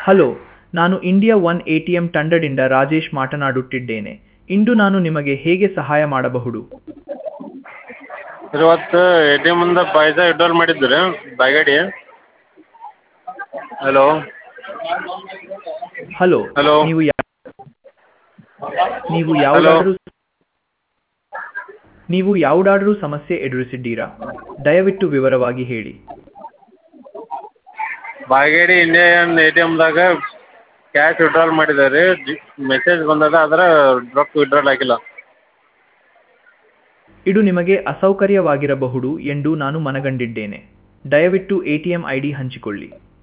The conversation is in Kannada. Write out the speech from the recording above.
ಹಲೋ ನಾನು India one A T M ತಂಡದಿಂದ ರಾಜೇಶ್ ಮಾತನಾಡುತ್ತಿದ್ದೇನೆ ಇಂದು ನಾನು ನಿಮಗೆ ಹೇಗೆ ಸಹಾಯ ಮಾಡಬಹುದು ಇವತ್ತು ಎ ಟಿ ಎಮ್ಮಿಂದ ಪೈಸಾ ವಿಡ್ರಾಲ್ ಮಾಡಿದ್ದು ರೀ ಬಾಯ್ಗಡಿ ಹಲೋ ಹಲೋ Hello. ನೀವು ಯಾ- ನೀವು ಯಾವುದಾದರೂ ನೀವು ಯಾವುದಾದರೂ ಸಮಸ್ಯೆ ಎದುರಿಸಿದ್ದೀರಾ ದಯವಿಟ್ಟು ವಿವರವಾಗಿ ಹೇಳಿ ಬಾಯ್ಗಡಿ ಇಂಡಿಯನ್ ಎ ಟಿ ಎಮ್ದಾಗ ಕ್ಯಾಶ್ ವಿಡ್ರಾಲ್ ಮಾಡಿದೆ ರೀ ಮೆಸೇಜ್ ಬಂದದ ಆದ್ರೆ ರೊಕ್ಕ ವಿಡ್ರಾಲ್ ಆಗಿಲ್ಲ ಇದು ನಿಮಗೆ ಅಸೌಕರ್ಯವಾಗಿರಬಹುದು ಎಂದು ನಾನು ಮನಗಂಡಿದ್ದೇನೆ ದಯವಿಟ್ಟು A T M I D ಹಂಚಿಕೊಳ್ಳಿ